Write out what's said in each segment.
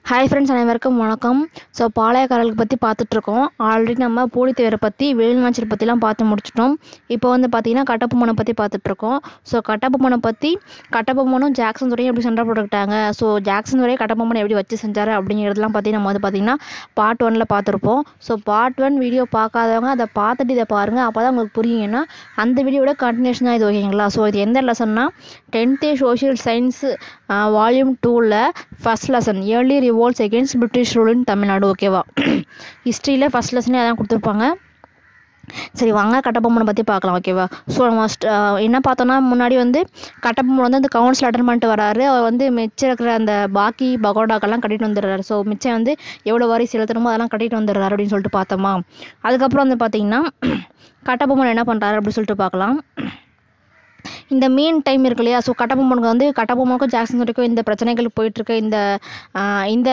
hi friends அனைவருக்கும் வணக்கம் so பாளையக்காரர்களுக்கு பற்றி பார்த்துட்ருக்கோம் ஆல்ரெடி நம்ம பூலித்தேவரை பற்றி வேலுநாச்சியர் பற்றிலாம் பார்த்து முடிச்சிட்டோம் இப்போ வந்து பார்த்தீங்கன்னா கட்டபொம்மனை பற்றி பார்த்துட்ருக்கோம் ஸோ கட்டபொம்மனை பற்றி கட்டபொம்மனும் ஜாக்சன் துறையும் எப்படி சண்டை போட்டுக்கிட்டாங்க ஸோ ஜாக்சன் துறையை கட்டபொம்மனை எப்படி வச்சு செஞ்சார் அப்படிங்கிறதுலாம் பற்றி நம்ம வந்து பார்த்திங்கன்னா பார்ட் ஒனில் பார்த்துருப்போம் ஸோ பார்ட் ஒன் வீடியோ பார்க்காதவங்க அதை பார்த்துட்டு இதை பாருங்கள் அப்போ தான் உங்களுக்கு புரியும் ஏன்னா அந்த வீடியோட கண்டினியூஷன் தான் இது ஓகேங்களா ஸோ இது எந்த லெசன்னா டென்த்து சோஷியல் சயின்ஸு வால்யூம் டூவில் first lesson early revolts against British rule in Tamil Nadu ஓகேவா ஹிஸ்ட்ரியில் ஃபஸ்ட் லெசனே அதான் கொடுத்துருப்பாங்க சரி வாங்க கட்டபொம்மனை பற்றி பார்க்கலாம் ஓகேவா ஸோ நம்ம st- ஆஹ் என்ன பார்த்தோன்னா முன்னாடி வந்து கட்டபொம்மன் வந்து அந்த கவுன்சில் அட்டன் பண்ணிட்டு வராரு அவர் வந்து மிச்சம் இருக்கிற அந்த பாக்கி பகோடாக்கெல்லாம் கட்டிட்டு வந்துடுறாரு ஸோ மிச்சம் வந்து எவ்வளோ வரி செலுத்தணுமோ அதெல்லாம் கட்டிட்டு வந்துடுறாரு அப்படின்னு சொல்லிட்டு பார்த்தோமா அதுக்கப்புறம் வந்து பார்த்தீங்கன்னா கட்டபொம்மன் என்ன பண்ணுறாரு அப்படின்னு சொல்லிட்டு பார்க்கலாம் இந்த மீன் டைம் இருக்கு இல்லையா ஸோ கட்டபொம்மனுக்கு வந்து கட்டபொம்மனுக்கும் ஜாக்சன் வரைக்கும் இந்த பிரச்சனைகள் போயிட்டுருக்கு இந்த ஆஹ் இந்த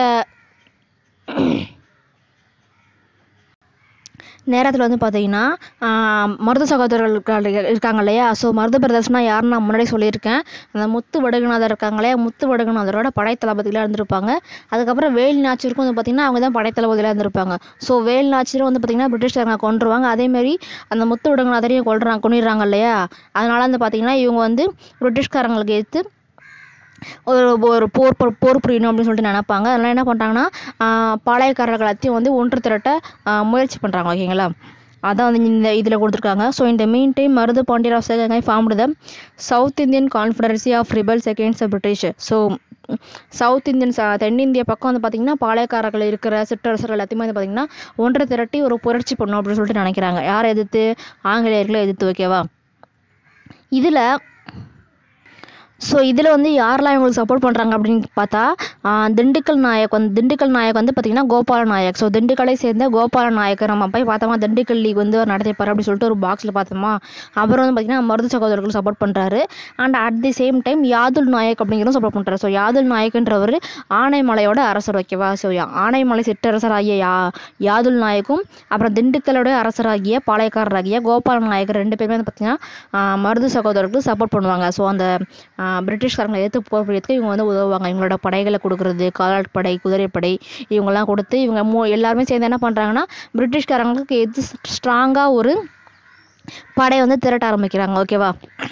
நேரத்தில் வந்து பார்த்தீங்கன்னா ஆஹ் மருது சகோதரர்கள் இருக்க- இருக்காங்க இல்லையா ஸோ மருது பிரதர்ஸ்னால் யாருன்னு நான் முன்னாடி சொல்லியிருக்கேன் அந்த முத்து வடுகநாதர் இருக்காங்க இல்லையா முத்து வடுகநாதரோட படைத்தளபதிகளாக இருந்திருப்பாங்க அதுக்கப்புறம் வேல் நாச்சியருக்கும் வந்து பார்த்திங்கன்னா அவங்க தான் படைத்தளபதிகளாக இருந்திருப்பாங்க ஸோ வேல் நாச்சியரும் வந்து பார்த்திங்கன்னா பிரிட்டிஷ்காரங்க கொண்டுருவாங்க அதேமாரி அந்த முத்து வடுகநாதரையும் கொள்றாங்க கொண்டுறாங்க இல்லையா அதனால வந்து பார்த்திங்கன்னா இவங்க வந்து பிரிட்டிஷ்காரங்களுக்கு எதிர்த்து ஒரு ஒரு போர் போர் போர் புரியணும் அப்படின்னு சொல்லிட்டு நினைப்பாங்க அதனால என்ன பண்ணுறாங்கன்னா பாளையக்காரர்கள் எல்லாத்தையும் வந்து ஒன்று திரட்ட ஆஹ் முயற்சி பண்ணுறாங்க ஓகேங்களா அதான் வந்து இந்த இதில் கொடுத்துருக்காங்க ஸோ இந்த மீன் meantime Marudhu Pandiyar of Sivaganga formed the South Indian confederacy of rebels against British so South Indian ச- தென்னிந்திய பக்கம் வந்து பார்த்திங்கன்னா பாளையக்காரர்கள் இருக்கிற சிற்றரசர்கள் எல்லாத்தையுமே வந்து பார்த்திங்கன்னா ஒன்று திரட்டி ஒரு புரட்சி பண்ணணும் அப்படின்னு சொல்லிட்டு நினைக்கிறாங்க யாரை எதிர்த்து ஆங்கிலேயர்களை எதிர்த்து ஓகேவா இதில் ஸோ இதில் வந்து யாரெல்லாம் இவங்களுக்கு சப்போர்ட் பண்ணுறாங்க அப்படின்னு பார்த்தா ஆஹ் திண்டுக்கல் நாயக் வந்து திண்டுக்கல் நாயக் வந்து பார்த்திங்கன்னா கோபால நாயக் ஸோ திண்டுக்கலை சேர்ந்த கோபால நாயக்கர் நம்ம போய் பார்த்தோமா திண்டுக்கல் லீக் வந்து அவர் நடத்திப்பார் அப்படின்னு சொல்லிட்டு ஒரு பாக்ஸில் பார்த்தோமா அப்புறம் வந்து பார்த்திங்கன்னா மருது சகோதரர்கள் சப்போர்ட் பண்ணுறாரு and at the same time Yadul Nayak அப்படிங்கிறதும் சப்போர்ட் பண்ணுறாரு ஸோ யாதுல் நாயக்ன்றவர் ஆனைமலையோட அரசர் ஓகேவா ஸோ ஆனைமலை சிற்றரசராகிய யா யாதுல் நாயக்கும் அப்புறம் திண்டுக்கலோட அரசராகிய பாளையக்காரராகிய கோபால நாயக்கர் ரெண்டு பேருமே வந்து பார்த்திங்கன்னா ஆஹ் மருது சகோதரர்களுக்கு சப்போர்ட் பண்ணுவாங்க ஸோ அந்த ஆஹ் பிரிட்டிஷ்காரங்களை எதிர்த்து போர் புரியறதுக்கு இவங்க வந்து உதவுவாங்க இவங்களோட படைகளை கொடுக்குறது காலாட்படை குதிரைப்படை இவங்கெல்லாம் கொடுத்து இவங்க மூ எல்லாருமே சேர்ந்து என்ன பண்ணுறாங்கன்னா பிரிட்டிஷ்காரங்களுக்கு எது ஸ்ட்ராங்காக ஒரு படை வந்து திரட்ட ஆரம்பிக்கிறாங்க ஓகேவா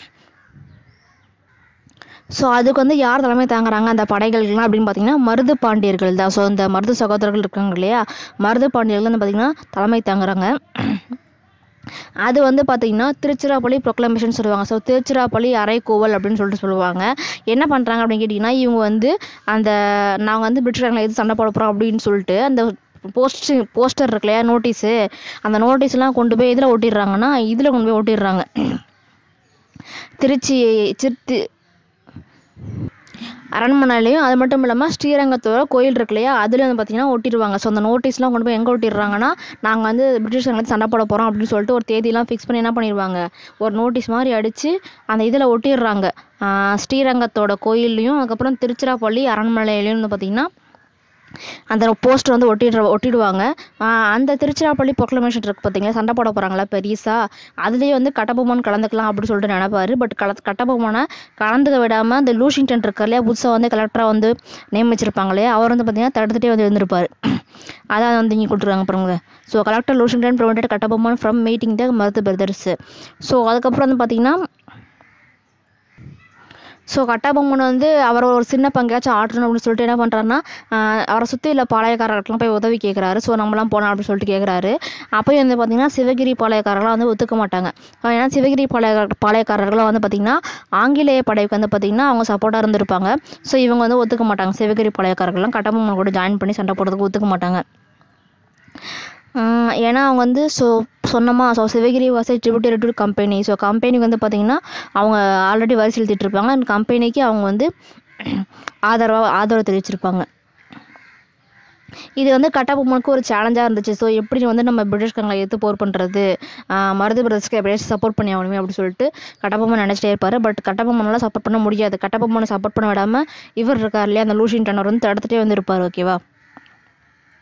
ஸோ அதுக்கு வந்து யார் தலைமை தாங்குறாங்க அந்த படைகளுக்குலாம் அப்படின்னு பார்த்தீங்கன்னா மருது பாண்டியர்கள் தான் ஸோ இந்த மருது சகோதரர்கள் இருக்காங்க இல்லையா மருது பாண்டியர்கள் வந்து பார்த்தீங்கன்னா தலைமை தாங்குறாங்க அது வந்து பார்த்தீங்கன்னா திருச்சிராப்பள்ளி ப்ரொக்ளமேஷன் சொல்லுவாங்க ஸோ திருச்சிராப்பள்ளி அரைக்கோவல் அப்படின்னு சொல்லிட்டு சொல்லுவாங்க என்ன பண்ணுறாங்க அப்படின்னு கேட்டிங்கன்னா இவங்க வந்து அந்த நாங்கள் வந்து பிரிட்டிஷ்காரங்களை எது சண்டை போட போகிறோம் அப்படின்னு சொல்லிட்டு அந்த போஸ்ட் போஸ்டர் இருக்கு இல்லையா நோட்டீஸு அந்த நோட்டீஸ்லாம் கொண்டு போய் இதில் ஒட்டிடுறாங்கன்னா இதில் கொண்டு போய் ஒட்டிடுறாங்க திருச்சி சித்தி அரண்மனையிலையும் அது மட்டும் இல்லாமல் ஸ்ரீரங்கத்தோட கோயில் இருக்கு இல்லையா அதில் வந்து பார்த்தீங்கன்னா ஒட்டிடுவாங்க ஸோ அந்த நோட்டீஸ்லாம் கொண்டு போய் எங்கே ஒட்டிடுறாங்கன்னா நாங்கள் வந்து பிரிட்டிஷ்காரங்களுக்கு சண்டை போட போகிறோம் அப்படின்னு சொல்லிட்டு ஒரு தேதியெல்லாம் ஃபிக்ஸ் பண்ணி என்ன பண்ணிடுவாங்க ஒரு நோட்டீஸ் மாதிரி அடித்து அந்த இதில் ஒட்டிடுறாங்க ஆஹ் ஸ்ரீரங்கத்தோட கோயில்லையும் அதுக்கப்புறம் திருச்சிராப்பள்ளி அரண்மனையிலையும் வந்து பார்த்தீங்கன்னா அந்த போஸ்டர் வந்து ஒட்டிடுற ஒட்டிடுவாங்க ஆஹ் அந்த திருச்சிராப்பள்ளி ப்ரொக்ளமேஷன் இருக்கு பார்த்தீங்களா சண்டை போட போகிறாங்களா பெரிசா அதுலேயே வந்து கட்டபொம்மன் கலந்துக்கலாம் அப்படின்னு சொல்லிட்டு நினைப்பாரு பட் கல கட்டபொம்மனை கலந்துக்க விடாமல் அந்த லூஷிங்டன் இருக்கார் இல்லையா புதுசாக வந்து கலெக்டராக வந்து நியமிச்சிருப்பாங்க இல்லையா அவர் வந்து பார்த்தீங்கன்னா தடுத்துட்டே வந்து இருந்திருப்பாரு அதான் வந்து இங்கே கொடுத்துருக்காங்க பாருங்க so collector Lushington prevented Kattabomman from meeting the Marudhu brothers so அதுக்கப்புறம் வந்து பார்த்தீங்கன்னா ஸோ கட்டபொம்மன் வந்து அவர் ஒரு சின்ன பங்காச்சும் ஆட்டணும் அப்படின்னு சொல்லிட்டு என்ன பண்ணுறாருன்னா அவரை சுற்றி உள்ள பாளையக்காரர்களுக்கெல்லாம் போய் உதவி கேட்குறாரு ஸோ நம்மளாம் போனோம் அப்படின்னு சொல்லிட்டு கேட்குறாரு அப்போயும் வந்து பார்த்தீங்கன்னா சிவகிரி பாளையக்காரர்கள்லாம் வந்து ஒத்துக்க மாட்டாங்க அஹ் ஏன்னா சிவகிரி பாளைய பாளையக்காரர்கள்லாம் வந்து பார்த்தீங்கன்னா ஆங்கிலேய படைக்கு வந்து பார்த்தீங்கன்னா அவங்க சப்போர்ட்டாக இருந்திருப்பாங்க ஸோ இவங்க வந்து ஒத்துக்க மாட்டாங்க சிவகிரி பாளையக்காரர்கள்லாம் கட்டபொம்மன் கூட ஜாயின் பண்ணி சண்டை போடுறதுக்கு ஒத்துக்க மாட்டாங்க ஆஹ் ஏன்னா அவங்க வந்து ஸோ சொன்னோமா ஸோ சிவகிரி வாசை ட்ரிபியூட்டரி டு கம்பெனி ஸோ கம்பெனிக்கு வந்து பார்த்தீங்கன்னா அவங்க ஆல்ரெடி வரி செலுத்திட்டு இருப்பாங்க அந்த கம்பெனிக்கு அவங்க வந்து ஆதரவாக ஆதரவு தெரிவிச்சிருப்பாங்க இது வந்து கட்டபொம்மனுக்கு ஒரு சேலஞ்சாக இருந்துச்சு ஸோ எப்படி வந்து நம்ம பிரிட்டிஷ்காரங்களை எடுத்து போர் பண்ணுறது மருது பிரதர்ஸ்க்கு எப்படியாச்சும் சப்போர்ட் பண்ணி ஆகணுமே அப்படின்னு சொல்லிட்டு கட்டபொம்மன் நினச்சிட்டே இருப்பார் பட் கட்டபொம்மனால சப்போர்ட் பண்ண முடியாது கட்டபொம்மனை சப்போர்ட் பண்ண விடாமல் இவர் இருக்கார் இல்லையா அந்த லூஷின் டன்னர் வந்து தடுத்துட்டே வந்து இருப்பார் ஓகேவா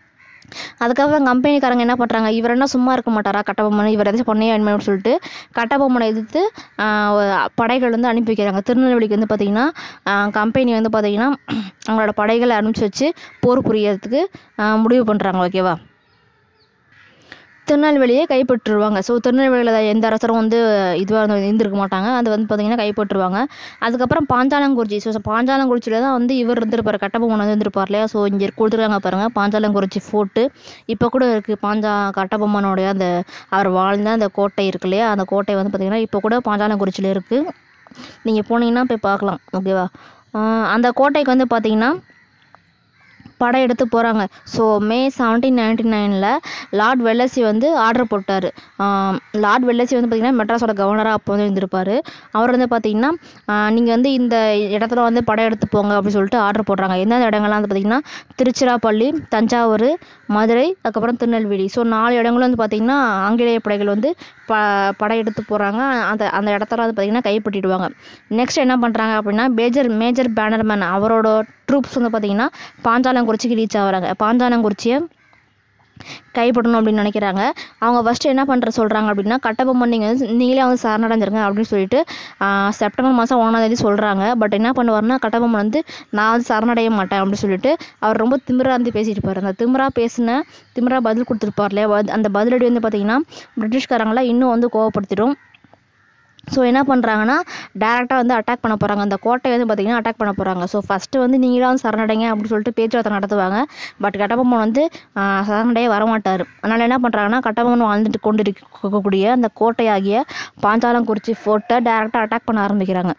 அதுக்கப்புறம் கம்பெனிக்காரங்க என்ன பண்ணுறாங்க இவர் என்ன சும்மா இருக்க மாட்டாரா கட்டபொம்மன் இவர் எதாச்சும் பண்ணே வேணும்னு சொல்லிட்டு கட்டபொம்மனை எதிர்த்து ஆஹ் ஒரு படைகள் வந்து அனுப்பி வைக்கிறாங்க திருநெல்வேலிக்கு வந்து பார்த்திங்கன்னா கம்பெனி வந்து பார்த்திங்கன்னா அவங்களோட படைகளை அனுப்பிச்சி வச்சு போர் புரியறதுக்கு ஆஹ் முடிவு பண்ணுறாங்க ஓகேவா திருநெல்வேலியை கைப்பற்றுவாங்க ஸோ திருநெல்வேலியில் எந்த அரசரும் வந்து இதுவாக இருந்து இருந்திருக்க மாட்டாங்க அது வந்து பார்த்திங்கன்னா கைப்பற்றுவாங்க அதுக்கப்புறம் பாஞ்சாலங்குறிச்சி ஸோ பாஞ்சாலங்குறிச்சியில் தான் வந்து இவர் இருந்திருப்பார் கட்டபொம்மன் வந்து இருந்திருப்பார் இல்லையா ஸோ இங்கே கொடுத்துருக்காங்க பாருங்கள் பாஞ்சாலங்குறிச்சி ஃபோர்ட்டு இப்போ கூட இருக்குது பாஞ்சா கட்டபொம்மனுடைய அந்த அவர் வாழ்ந்த அந்த கோட்டை இருக்கு இல்லையா அந்த கோட்டை வந்து பார்த்திங்கன்னா இப்போ கூட பாஞ்சாலங்குறிச்சியில் இருக்குது நீங்கள் போனீங்கன்னா போய் பார்க்கலாம் ஓகேவா ஆஹ் அந்த கோட்டைக்கு வந்து பார்த்திங்கன்னா படையெடுத்து போகிறாங்க ஸோ மே செவன்டீன் நைன்டி நைனில் லார்ட் வெல்லசி வந்து ஆர்டர் போட்டார் லார்ட் வெல்லசி வந்து பார்த்திங்கன்னா மெட்ராஸோட கவர்னராக அப்போ வந்து இருந்திருப்பார் அவர் வந்து பார்த்திங்கன்னா நீங்கள் வந்து இந்த இடத்துல வந்து படையெடுத்து போங்க அப்படின்னு சொல்லிட்டு ஆர்டர் போடுறாங்க எந்தெந்த இடங்கள்லாம் வந்து பார்த்திங்கன்னா திருச்சிராப்பள்ளி தஞ்சாவூர் மதுரை அதுக்கப்புறம் திருநெல்வேலி ஸோ நாலு இடங்களும் வந்து பார்த்திங்கன்னா ஆங்கிலேய படைகள் வந்து ப படையெடுத்து போகிறாங்க அந்த அந்த இடத்துல வந்து பார்த்திங்கன்னா கைப்பற்றிடுவாங்க நெக்ஸ்ட் என்ன பண்ணுறாங்க அப்படின்னா மேஜர் மேஜர் பேனர்மேன் அவரோட ட்ரூப்ஸ் வந்து பார்த்திங்கன்னா பாஞ்சாலங்குறிச்சிக்கு ரீச் ஆகுறாங்க பாஞ்சாலங்குறிச்சியை கைப்பற்றணும் அப்படின்னு நினைக்கிறாங்க அவங்க ஃபஸ்ட்டு என்ன பண்ணுற சொல்கிறாங்க அப்படின்னா கட்டபொம்மன் நீங்கள் வந்து நீங்களே வந்து சரணடைஞ்சிருங்க அப்படின்னு சொல்லிட்டு ஆஹ் செப்டம்பர் மாதம் ஒன்றாம் தேதி சொல்கிறாங்க பட் என்ன பண்ணுவார்னா கட்டபொம்மன் வந்து நான் வந்து சரணடைய மாட்டேன் அப்படின்னு சொல்லிட்டு அவர் ரொம்ப திமிரா இருந்து பேசிட்டு இருப்பாரு அந்த திமிரா பேசின திமிரா பதில் கொடுத்துருப்பார் இல்லையா பத்- அந்த பதிலடி வந்து பார்த்திங்கன்னா பிரிட்டிஷ்காரங்களை இன்னும் வந்து கோவப்படுத்திடும் ஸோ என்ன பண்ணுறாங்கன்னா டேரெக்டாக வந்து அட்டாக் பண்ண போகிறாங்க அந்த கோட்டையை வந்து பார்த்திங்கன்னா அட்டாக் பண்ண போகிறாங்க ஸோ ஃபஸ்ட்டு வந்து நீங்களாம் வந்து சரணடைங்க அப்படின்னு சொல்லிட்டு பேச்சுவார்த்தை நடத்துவாங்க பட் கட்டபொம்மன் வந்து ஆஹ், சரணடைய வரமாட்டார் அதனால் என்ன பண்ணுறாங்கன்னா கட்டபொம்மன் வாழ்ந்துட்டு கொண்டு இருக்கக்கூடிய அந்த கோட்டையாகிய பாஞ்சாலங்குறிச்சி ஃபோர்ட்டை டேரெக்டாக அட்டாக் பண்ண ஆரம்பிக்கிறாங்க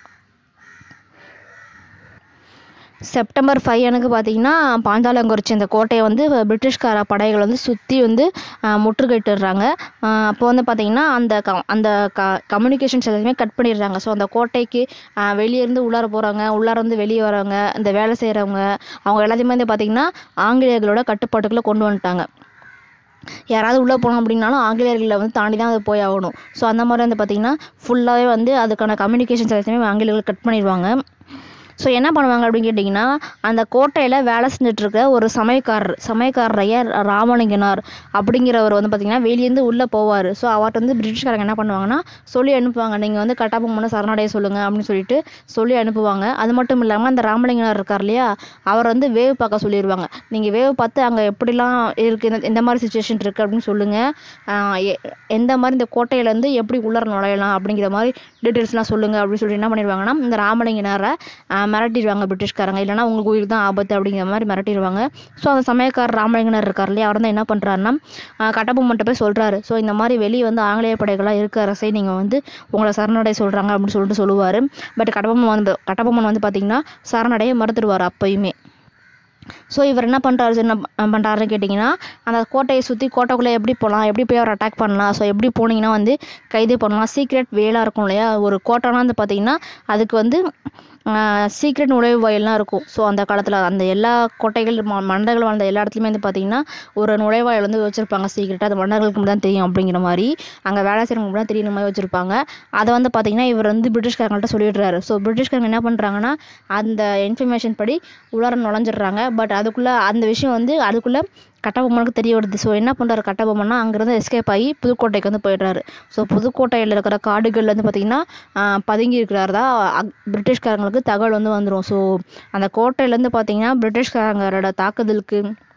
செப்டம்பர் ஃபைவ் எனக்கு பார்த்தீங்கன்னா பாஞ்சாலங்குறிச்சி அந்த கோட்டையை வந்து பிரிட்டிஷ்கார படைகள் வந்து சுற்றி வந்து ஆஹ், முற்றுகையிட்டுடுறாங்க ஆஹ், அப்போ வந்து பார்த்தீங்கன்னா அந்த க அந்த க கம்யூனிகேஷன்ஸ் எல்லாத்தையுமே கட் பண்ணிடுறாங்க ஸோ அந்த கோட்டைக்கு ஆஹ், வெளியே இருந்து உள்ளார போகிறாங்க உள்ளார இருந்து வெளியே வரவங்க இந்த வேலை செய்கிறவங்க அவங்க எல்லாத்தையுமே வந்து பார்த்தீங்கன்னா ஆங்கிலேயர்களோட கட்டுப்பாட்டுக்குள்ளே கொண்டு வந்துட்டாங்க யாராவது உள்ளே போனோம் அப்படின்னாலும் ஆங்கிலேயர்களை வந்து தாண்டி தான் அது போய் ஆகணும் ஸோ அந்த மாதிரி வந்து பார்த்தீங்கன்னா ஃபுல்லாகவே வந்து அதுக்கான கம்யூனிகேஷன்ஸ் எல்லாத்தையுமே ஆங்கிலேயர்கள் கட் பண்ணிடுவாங்க ஸோ என்ன பண்ணுவாங்க அப்படின்னு கேட்டிங்கன்னா அந்த கோட்டையில் வேலை செஞ்சுட்டு இருக்க ஒரு சமயக்காரர் சமயக்காரர் ஐயா ராமலிங்கனார் அப்படிங்கிறவர் வந்து பார்த்திங்கன்னா வெளியேருந்து உள்ளே போவார் ஸோ அவர்கிட்ட வந்து பிரிட்டிஷ்காரங்க என்ன பண்ணுவாங்கன்னா சொல்லி அனுப்புவாங்க நீங்கள் வந்து கட்டாபொம்மனை சரணடைய சொல்லுங்கள் அப்படின்னு சொல்லிட்டு சொல்லி அனுப்புவாங்க அது மட்டும் இல்லாமல் அந்த ராமலிங்கனார் இருக்கார் இல்லையா அவர் வந்து வேவ் பார்க்க சொல்லிடுவாங்க நீங்கள் வேவ் பார்த்து அங்கே எப்படிலாம் இருக்குது இந்த எந்த மாதிரி சுச்சுவேஷன் இருக்குது அப்படின்னு சொல்லுங்கள் எந்த மாதிரி இந்த கோட்டையிலேருந்து எப்படி உள்ளார நுழையலாம் அப்படிங்கிற மாதிரி டீட்டெயில்ஸ்லாம் சொல்லுங்கள் அப்படின்னு சொல்லிட்டு என்ன பண்ணிடுவாங்கன்னா இந்த ராமலிங்கனாரை ஆஹ் மிரட்டிடுவாங்க பிரிட்டிஷ்காரங்க இல்லைன்னா உங்களுக்கு உயிர் தான் ஆபத்து அப்படிங்கிற மாதிரி மிரட்டிடுவாங்க ஸோ அந்த சமயக்காரர் ராமலிங்கனார் இருக்கார் இல்லையா அவர் தான் என்ன பண்ணுறாருன்னா கட்டபொம்மன்ட்ட போய் சொல்கிறாரு ஸோ இந்த மாதிரி வெளியே வந்து ஆங்கிலேய படைகள்லாம் இருக்க அரசை நீங்கள் வந்து உங்களை சரணடைய சொல்கிறாங்க அப்படின்னு சொல்லிட்டு சொல்லுவார் பட் கட்டபொம்மன் வந்து கட்டபொம்மன் வந்து பார்த்தீங்கன்னா சரணடைய மறுத்துடுவார் அப்பயுமே ஸோ இவர் என்ன பண்ணுறாரு என்ன பண்ணுறாருன்னு கேட்டிங்கன்னா அந்த கோட்டையை சுற்றி கோட்டைக்குள்ளே எப்படி போகலாம் எப்படி போய் அவர் அட்டாக் பண்ணலாம் ஸோ எப்படி போனீங்கன்னா வந்து கைது பண்ணலாம் சீக்ரெட் வேலாக இருக்கும் இல்லையா ஒரு கோட்டைனா வந்து பார்த்தீங்கன்னா அதுக்கு வந்து சீக்ரெட் நுழைவு வாயில்லாம் இருக்கும் ஸோ அந்த காலத்தில் அந்த எல்லா கோட்டைகள் ம மன்னர்கள் வாழ்ந்த எல்லா இடத்துலையுமே வந்து பார்த்தீங்கன்னா ஒரு நுழைவாயில் வந்து வச்சுருப்பாங்க சீக்ரெட்டாக அது மன்னர்களுக்கு மட்டும் தான் தெரியும் அப்படிங்கிற மாதிரி அங்கே வேலை செய்கிறவங்க மட்டும் தான் தெரியுற மாதிரி வச்சுருப்பாங்க அதை வந்து பார்த்தீங்கன்னா இவர் வந்து பிரிட்டிஷ்காரங்கள்ட்ட சொல்லிடுறாரு ஸோ பிரிட்டிஷ்காரங்க என்ன பண்ணுறாங்கன்னா அந்த இன்ஃபர்மேஷன் படி உள்ளார நுழைஞ்சிடுறாங்க பட் அதுக்குள்ளே அந்த விஷயம் வந்து அதுக்குள்ளே கட்டபொம்மனுக்கு தெரிய வருது ஸோ என்ன பண்ணுறாரு கட்டபொம்மன்னா அங்கேருந்து எஸ்கேப் ஆகி புதுக்கோட்டைக்கு வந்து போயிடுறாரு ஸோ புதுக்கோட்டையில் இருக்கிற காடுகள்ல வந்து பார்த்திங்கன்னா ஆஹ், பதுங்கி இருக்கிறாரதா அக்- பிரிட்டிஷ்காரங்களுக்கு தகவல் வந்து வந்துடும் ஸோ அந்த கோட்டையிலேருந்து பார்த்தீங்கன்னா பிரிட்டிஷ்காரங்களோட தாக்குதலுக்கு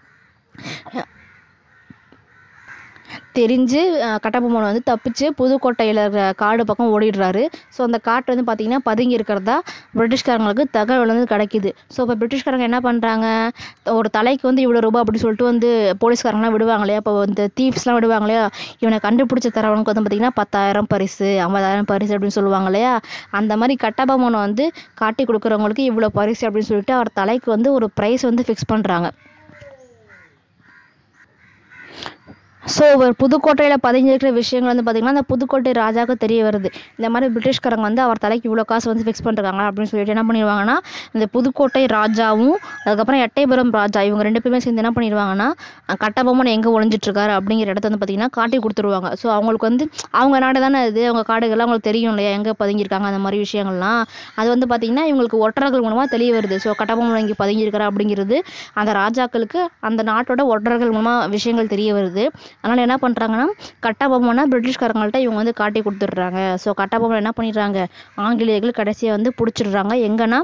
தெரிஞ்சு அஹ், கட்டபொம்மன் வந்து தப்பிச்சு புதுக்கோட்டையில் இருக்கிற காடு பக்கம் ஓடிடுறாரு ஸோ அந்த காட்டு வந்து பார்த்தீங்கன்னா பதுங்கி இருக்கிறதா பிரிட்டிஷ்காரங்களுக்கு தகவல் வந்து கிடைக்குது ஸோ இப்போ பிரிட்டிஷ்காரங்க என்ன பண்ணுறாங்க ஒரு தலைக்கு வந்து இவ்வளோ ரூபா அப்படி சொல்லிட்டு வந்து போலீஸ்காரங்களாம் விடுவாங்க இல்லையா இப்போ இந்த தீவ்ஸ்லாம் விடுவாங்க இல்லையா இவனை கண்டுபிடிச்ச தரவனுக்கு வந்து பார்த்தீங்கன்னா பத்தாயிரம் பரிசு ஐம்பதாயிரம் பரிசு அப்படின்னு சொல்லுவாங்க இல்லையா அந்த மாதிரி கட்டபொம்மனை வந்து காட்டி கொடுக்குறவங்களுக்கு இவ்வளோ பரிசு அப்படின்னு சொல்லிட்டு அவர் தலைக்கு வந்து ஒரு ப்ரைஸ் வந்து ஃபிக்ஸ் பண்ணுறாங்க ஸோ ஒரு புதுக்கோட்டையில் பதிஞ்சிருக்கிற விஷயங்கள் வந்து பார்த்திங்கன்னா அந்த புதுக்கோட்டை ராஜாவுக்கு தெரிய வருது இந்த மாதிரி பிரிட்டிஷ்காரங்க வந்து அவர் தலைக்கு இவ்வளோ காசு வந்து ஃபிக்ஸ் பண்ணுறாங்க அப்படின்னு சொல்லிட்டு என்ன பண்ணிடுவாங்கன்னா இந்த புதுக்கோட்டை ராஜாவும் அதுக்கப்புறம் எட்டயபுரம் ராஜா இவங்க ரெண்டு பேருமே சேர்ந்து என்ன பண்ணிடுவாங்கன்னா அஹ் கட்டபொம்மன் எங்கே ஒளிஞ்சிட்ருக்காரு அப்படிங்கிற இடத்த வந்து பார்த்திங்கன்னா காட்டி கொடுத்துருவாங்க ஸோ அவங்களுக்கு வந்து அவங்க நாடு தானே இது அவங்க காடுகள்லாம் அவங்களுக்கு தெரியும் இல்லையா எங்கே பதுங்கியிருக்காங்க அந்த மாதிரி விஷயங்கள்லாம் அது வந்து பார்த்திங்கன்னா இவங்களுக்கு ஒற்றர்கள் மூலமாக தெரிய வருது ஸோ கட்டபொம்மன் இங்கே பதுங்கியிருக்காரு அப்படிங்கிறது அந்த ராஜாக்களுக்கு அந்த நாட்டோட ஒற்றர்கள் மூலமாக விஷயங்கள் தெரிய வருது அதனால் என்ன பண்ணுறாங்கன்னா கட்டபொம்மனை பிரிட்டிஷ்காரங்கள்ட்ட இவங்க வந்து காட்டி கொடுத்துட்றாங்க ஸோ கட்டபொம்மன் என்ன பண்ணிடுறாங்க ஆங்கிலேயர்கள் கடைசியாக வந்து பிடிச்சிடுறாங்க எங்கன்னா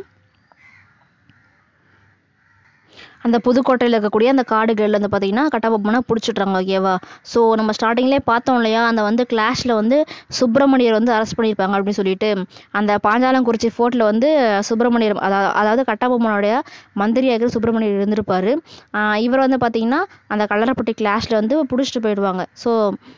அந்த புதுக்கோட்டையில் இருக்கக்கூடிய அந்த காடுகளில் வந்து பார்த்தீங்கன்னா கட்டபொம்மனை பிடிச்சிட்றாங்க ஓகேவா ஸோ நம்ம ஸ்டார்டிங்லேயே பார்த்தோம் இல்லையா அந்த வந்து கிளாஷில் வந்து சுப்பிரமணியர் வந்து அரெஸ்ட் பண்ணியிருப்பாங்க அப்படின்னு சொல்லிட்டு அந்த பாஞ்சாலங்குறிச்சி ஃபோர்ட்டில் வந்து சுப்பிரமணியர் அதாவது அதாவது கட்டபொம்மனுடைய மந்திரியாக சுப்பிரமணியர் இருந்திருப்பார் இவர் வந்து பார்த்தீங்கன்னா அந்த கல்லறைப்பட்டி கிளாஷில் வந்து பிடிச்சிட்டு போயிடுவாங்க ஸோ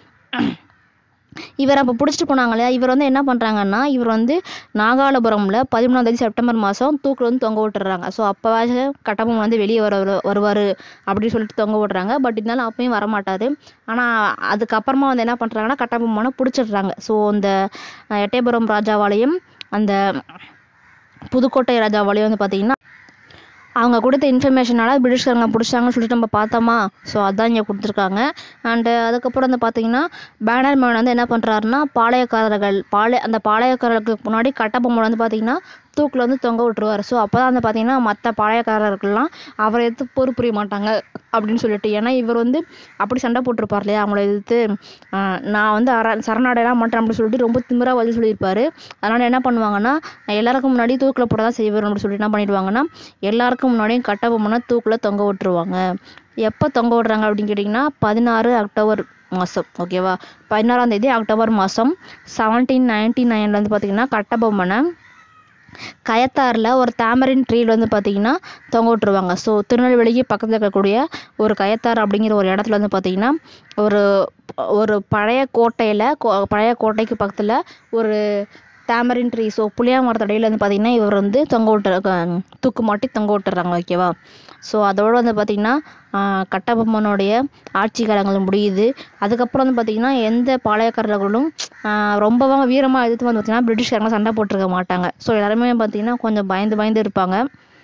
இவர் அப்போ பிடிச்சிட்டு போனாங்க இல்லையா இவர் வந்து என்ன பண்ணுறாங்கன்னா இவர் வந்து நாகாலபுரமில் பதிமூணாம் தேதி செப்டம்பர் மாதம் தூக்கில் வந்து தொங்க விட்டுறாங்க ஸோ அப்போவாச்சும் கட்டபொம்மன் வந்து வெளியே வர வருவார் அப்படின்னு சொல்லிட்டு தொங்க விட்றாங்க பட் இருந்தாலும் அப்பயும் வரமாட்டார் ஆனால் அதுக்கப்புறமா வந்து என்ன பண்ணுறாங்கன்னா கட்டபொம்மனை பிடிச்சிடுறாங்க ஸோ இந்த அஹ், எட்டயபுரம் ராஜாவாலையும் அந்த புதுக்கோட்டை ராஜாவாலையும் வந்து பார்த்தீங்கன்னா அவங்க கொடுத்த இன்ஃபர்மேஷனால பிரிட்டிஷ்காரங்க பிடிச்சாங்கன்னு சொல்லிட்டு நம்ம பார்த்தோமா ஸோ அதான் இங்கே கொடுத்துருக்காங்க அண்டு அதுக்கப்புறம் வந்து பார்த்தீங்கன்னா பேனர் மேன் வந்து என்ன பண்ணுறாருன்னா பாளையக்காரர்கள் பாளைய அந்த பாளையக்காரர்களுக்கு முன்னாடி கட்டபொம்மன் வந்து பார்த்தீங்கன்னா தூக்கில் வந்து தொங்க விட்டுருவார் ஸோ அப்போ தான் வந்து பார்த்தீங்கன்னா மற்ற பாளையக்காரர்கள்லாம் அவரை எதிர்த்து போர் புரிய மாட்டாங்க அப்படின்னு சொல்லிட்டு ஏன்னா இவர் வந்து அப்படி சண்டை போட்டிருப்பார் இல்லையா அவங்கள எதிர்த்து ஆஹ் நான் வந்து அற சரணடையலாம் மாட்டேன் அப்படின்னு சொல்லிட்டு ரொம்ப திமிரா பதில் சொல்லியிருப்பாரு அதனால் என்ன பண்ணுவாங்கன்னா எல்லாருக்கும் முன்னாடி தூக்கில் போட தான் செய்வார் அப்படின்னு சொல்லிட்டு என்ன பண்ணிடுவாங்கன்னா எல்லாருக்கும் முன்னாடியும் கட்டபொம்மனை தூக்கில் தொங்க விட்டுருவாங்க எப்போ தொங்க விடுறாங்க அப்படின்னு கேட்டிங்கன்னா பதினாறு அக்டோபர் மாதம் ஓகேவா பதினாறாம் தேதி அக்டோபர் மாதம் செவன்டீன் நைன்டி நைனில் வந்து பார்த்திங்கன்னா கட்டபொம்மனை கயத்தாரில் ஒரு தாமரின் ட்ரீல வந்து பார்த்தீங்கன்னா தொங்க விட்டுருவாங்க ஸோ திருநெல்வேலிக்கு பக்கத்தில் இருக்கக்கூடிய ஒரு கயத்தார் அப்படிங்கிற ஒரு இடத்துல வந்து பார்த்தீங்கன்னா ஒரு ஒரு பழைய கோட்டையில் பழைய கோட்டைக்கு பக்கத்தில் ஒரு தாமரின் ட்ரீ ஸோ புளியா மரத்தடியில் வந்து பார்த்தீங்கன்னா இவர் வந்து தொங்க விட்டு தூக்கு மாட்டி தொங்க விட்டுறாங்க ஓகேவா ஸோ அதோட வந்து பார்த்திங்கன்னா கட்டபொம்மனுடைய ஆட்சி காலங்கள் முடியுது அதுக்கப்புறம் வந்து பார்த்திங்கன்னா எந்த பாளையக்காரர்களும் ஆஹ் ரொம்பவும் வீரமாக எதிர்த்து வந்து பார்த்திங்கன்னா பிரிட்டிஷ்காரங்க சண்டை போட்டிருக்க மாட்டாங்க ஸோ எல்லாருமே பார்த்திங்கன்னா கொஞ்சம் பயந்து பயந்து இருப்பாங்க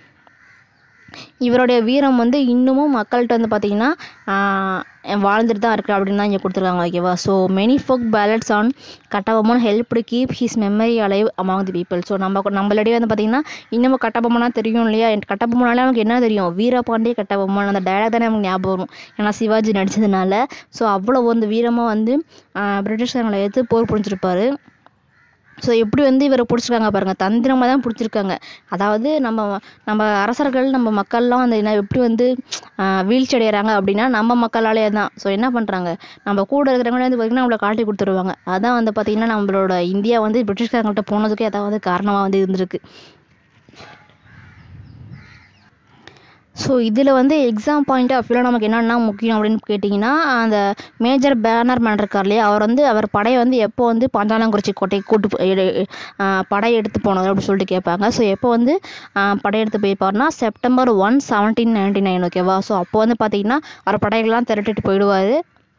இவருடைய வீரம் வந்து இன்னமும் மக்கள்கிட்ட வந்து பார்த்திங்கன்னா வாழ்ந்துட்டு தான் இருக்கு அப்படின்னு தான் இங்கே கொடுத்துருக்காங்க ஓகேவா so many folk ballads on Kattabomman help to keep his memory alive among the people so நம்ம நம்மளிடையே வந்து பார்த்திங்கன்னா இன்னமும் கட்டபொம்மனா தெரியும் இல்லையா கட்டபொம்மனாலே நமக்கு என்ன தெரியும் வீரபாண்டிய கட்டபொம்மன் அந்த டயலாக் தானே நமக்கு ஞாபகம் வரும் ஏன்னா சிவாஜி நடிச்சதுனால ஸோ அவ்வளோ வந்து வீரமாக வந்து ஆஹ் பிரிட்டிஷ்காரங்களை எடுத்து போர் புரிஞ்சிருப்பாரு ஸோ எப்படி வந்து இவரை பிடிச்சிருக்காங்க பாருங்க தந்திரமாக தான் பிடிச்சிருக்காங்க அதாவது நம்ம நம்ம அரசர்கள் நம்ம மக்கள்லாம் வந்து என்ன எப்படி வந்து ஆஹ் வீழ்ச்சி அடைகிறாங்க அப்படின்னா நம்ம மக்களாலே தான் ஸோ என்ன பண்ணுறாங்க நம்ம கூட இருக்கிறவங்களே வந்து பார்த்திங்கன்னா நம்மளை காட்டி கொடுத்துருவாங்க அதான் வந்து பார்த்திங்கன்னா நம்மளோட இந்தியா வந்து பிரிட்டிஷ்காரங்கள்ட்ட போனதுக்கு ஏதாவது காரணமாக வந்து இருந்திருக்கு ஸோ இதில் வந்து எக்ஸாம் பாயிண்ட் ஆஃப் வியூவில் நமக்கு என்னென்ன முக்கியம் அப்படின்னு கேட்டிங்கன்னா அந்த மேஜர் பேனர் மேன் இருக்கார் இல்லையா அவர் வந்து அவர் படையை வந்து எப்போ வந்து பாஞ்சாலங்குறிச்சி கோட்டைக்கு கூட்டு போ- எடு- ஆஹ் படை எடுத்து போனது அப்படின்னு சொல்லிட்டு கேட்பாங்க ஸோ எப்போ வந்து ஆஹ் படையெடுத்து போயிருப்பாருன்னா September one seventeen ninety nine ஓகேவா ஸோ அப்போ வந்து பார்த்தீங்கன்னா அவர் படைகள்லாம் திரட்டிட்டு போயிடுவார்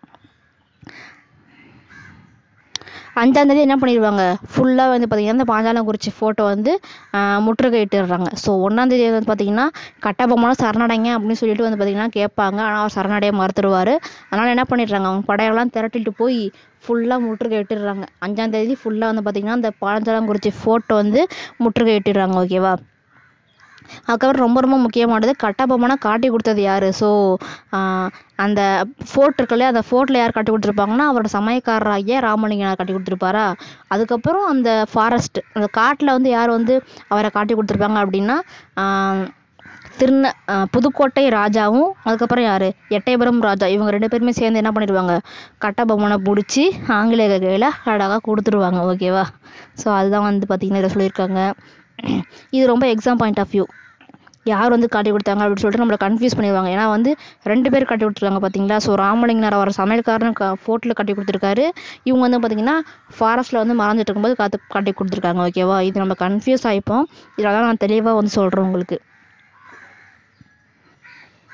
அஞ்சாந்தேதி என்ன பண்ணிடுவாங்க ஃபுல்லாக வந்து பார்த்தீங்கன்னா இந்த பாஞ்சாலங்குறிச்சி ஃபோட்டோ வந்து ஆஹ் முற்றுகையிட்டுடுறாங்க ஸோ ஒன்றாந்தேதி வந்து பார்த்தீங்கன்னா கட்டபொம்மனை சரணடைங்க அப்படின்னு சொல்லிட்டு வந்து பார்த்தீங்கன்னா கேட்பாங்க ஆனால் அவர் சரணடைய மறுத்துடுவார் அதனால் என்ன பண்ணிடுறாங்க அவங்க படையெல்லாம் திரட்டிட்டு போய் ஃபுல்லாக முற்றுகையிட்டுடுறாங்க அஞ்சாந்தேதி ஃபுல்லாக வந்து பார்த்தீங்கன்னா இந்த பாஞ்சாலங்குறிச்சி ஃபோட்டோ வந்து முற்றுகையிட்டுடுறாங்க ஓகேவா அதுக்கப்புறம் ரொம்ப ரொம்ப முக்கியமானது கட்டபொம்மனை காட்டி கொடுத்தது யார் ஸோ அந்த ஃபோர்ட் இருக்கு இல்லையா அந்த ஃபோர்ட்டில் யார் காட்டி கொடுத்துருப்பாங்கன்னா அவரோட சமயக்காரராகிய ராமலிங்கனார் காட்டி கொடுத்துருப்பாரா அதுக்கப்புறம் அந்த ஃபாரஸ்ட் அந்த காட்டில் வந்து யார் வந்து அவரை காட்டி கொடுத்துருப்பாங்க அப்படின்னா ஆஹ் திருந ஆஹ் புதுக்கோட்டை ராஜாவும் அதுக்கப்புறம் யார் எட்டயபுரம் ராஜா இவங்க ரெண்டு பேருமே சேர்ந்து என்ன பண்ணிடுவாங்க கட்டபொம்மனை பிடிச்சி ஆங்கிலேய கையில் அழகாக கொடுத்துருவாங்க ஓகேவா ஸோ அதுதான் வந்து பார்த்திங்கன்னா இதில் சொல்லியிருக்காங்க இது ரொம்ப எக்ஸாம் பாயிண்ட் ஆஃப் வியூ யார் வந்து காட்டி கொடுத்தாங்க அப்படின்னு சொல்லிட்டு நம்மளை கன்ஃபியூஸ் பண்ணிடுவாங்க ஏன்னா வந்து ரெண்டு பேர் காட்டி கொடுத்துருக்காங்க பார்த்தீங்களா ஸோ ராமலிங்கனார் அவர் சமையல்காரன் க ஃபோர்ட்டில் காட்டி கொடுத்துருக்காரு இவங்க வந்து பார்த்தீங்கன்னா ஃபாரஸ்ட்டில் வந்து மறைஞ்சிட்டு இருக்கும்போது காத்து காட்டி கொடுத்துருக்காங்க ஓகேவா இது நம்ம கன்ஃபியூஸ் ஆகிப்போம் இதில் தான் நான் தெளிவாக வந்து சொல்கிறேன் உங்களுக்கு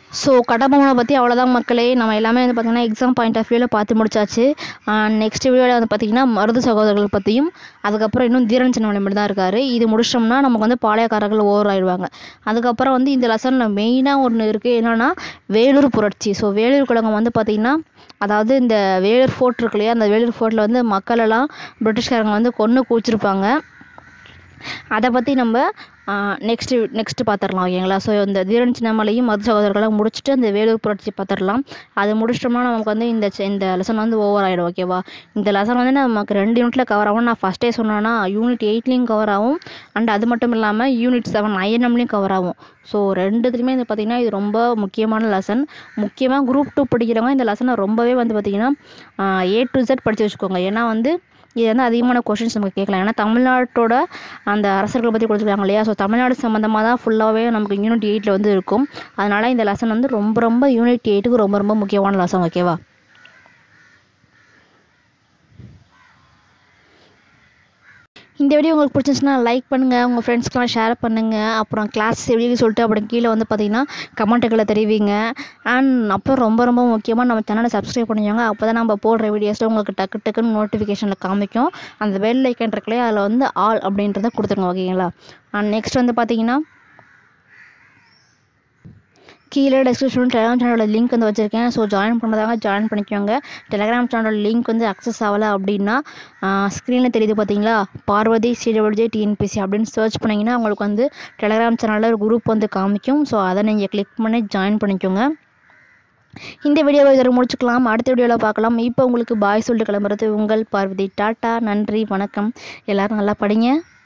ஸோ கட்டபொம்மனை பற்றி அவ்வளோதான் மக்களே நம்ம எல்லாமே வந்து பார்த்திங்கன்னா எக்ஸாம் பாயிண்ட் ஆஃப் வியூவில் பார்த்து முடிச்சாச்சு நெக்ஸ்ட் வீடியோவில் வந்து பார்த்திங்கன்னா மருது சகோதரர்கள் பற்றியும் அதுக்கப்புறம் இன்னும் தீரன் சின்னமலை மட்டும் தான் இருக்கார் இது முடிச்சிட்டோம்னா நமக்கு வந்து பாளையக்காரர்கள் ஓவர் ஆயிடுவாங்க அதுக்கப்புறம் வந்து இந்த லெசனில் மெயினாக ஒன்று இருக்குது என்னென்னா வேலூர் புரட்சி ஸோ வேலூர் குலகம் வந்து பார்த்திங்கன்னா அதாவது இந்த வேலூர் ஃபோர்ட் இருக்கு இல்லையா அந்த வேலூர் ஃபோர்ட்டில் வந்து மக்கள் எல்லாம் பிரிட்டிஷ்காரங்க வந்து கொன்று கூச்சிருப்பாங்க அதை பற்றி நம்ம நெக்ஸ்ட்டு நெக்ஸ்ட்டு பார்த்துடலாம் ஓகேங்களா ஸோ இந்த தீரன் சின்னமலையும் மது சகோதரர்களாக முடிச்சுட்டு அந்த வேலூர் புரட்சி பார்த்துடலாம் அது முடிச்சிட்டோம்னா நமக்கு வந்து இந்த செ- இந்த லெசன் வந்து ஓவர் ஆகிடும் ஓகேவா இந்த லெசன் வந்து நமக்கு ரெண்டு யூனிட்டில் கவர் ஆகும் நான் ஃபஸ்ட்டே சொன்னேன்னா யூனிட் எயிட்லேயும் கவர் ஆகும் அண்ட் அது மட்டும் இல்லாமல் யூனிட் செவன் ஐஎன்எம்லேயும் கவர் ஆகும் ஸோ ரெண்டுத்துலையுமே இது பார்த்திங்கன்னா இது ரொம்ப முக்கியமான லெசன் முக்கியமாக குரூப் டூ படிக்கிறவங்க இந்த லெசனை ரொம்பவே வந்து பார்த்திங்கன்னா ஏ டு Z படித்து வச்சுக்கோங்க ஏன்னா வந்து இது வந்து அதிகமான கொஷின்ஸ் நமக்கு கேட்கலாம் ஏன்னா தமிழ்நாட்டோட அந்த அரசர்களை பற்றி கொடுத்துருக்காங்க இல்லையா ஸோ தமிழ்நாடு சம்மந்தமாக தான் ஃபுல்லாகவே நமக்கு யூனிட் எயிட்டில் வந்து இருக்கும் அதனால் இந்த லெசன் வந்து ரொம்ப ரொம்ப யூனிட் எயிட்டுக்கு ரொம்ப ரொம்ப முக்கியமான லெசன் ஓகேவா இந்த வீடியோ உங்களுக்கு பிடிச்சிருந்துச்சுன்னா லைக் பண்ணுங்கள் உங்கள் ஃப்ரெண்ட்ஸ்க்கெலாம் ஷேர் பண்ணுங்கள் அப்புறம் கிளாஸ் எப்படி சொல்லிட்டு அப்புறம் கீழே வந்து பார்த்தீங்கன்னா கமெண்ட்டுகளை தெரிவிங்க அண்ட் அப்புறம் ரொம்ப ரொம்ப முக்கியமாக நம்ம சேனலை சப்ஸ்கிரைப் பண்ணிக்கோங்க அப்போ தான் நம்ம போடுற வீடியோஸில் உங்களுக்கு டக்கு டக்குன்னு நோட்டிஃபிகேஷனில் காமிக்கும் அந்த பெல் ஐக்கன் இருக்குல்லையா அதில் வந்து ஆல் அப்படின்றத கொடுத்துருங்க ஓகேங்களா அண்ட் நெக்ஸ்ட் வந்து பார்த்தீங்கன்னா கீழே டிஸ்கிரிப்ஷன் டெலிகிராம் சேனலோட லிங்க் வந்து வச்சுருக்கேன் ஸோ ஜாயின் பண்ணுறதாங்க ஜாயின் பண்ணிக்கோங்க டெலிகிராம் சேனலோட லிங்க் வந்து அக்சஸ் ஆகலை அப்படின்னா ஸ்க்ரீனில் தெரியுது பார்த்தீங்களா பார்வதி சிடபிள்யூஜே டிஎன்பிசி அப்படின்னு சர்ச் பண்ணிங்கன்னா உங்களுக்கு வந்து டெலிகிராம் சேனலில் ஒரு குரூப் வந்து காமிக்கும் ஸோ அதை நீங்கள் கிளிக் பண்ணி ஜாயின் பண்ணிக்கோங்க இந்த வீடியோவை இதோட முடிச்சுக்கலாம் அடுத்த வீடியோவில் பார்க்கலாம் இப்போ உங்களுக்கு பாய் சொல்லிட்டு கிளம்புறது உங்கள் பார்வதி டாட்டா நன்றி வணக்கம் எல்லோரும் நல்லா படிங்க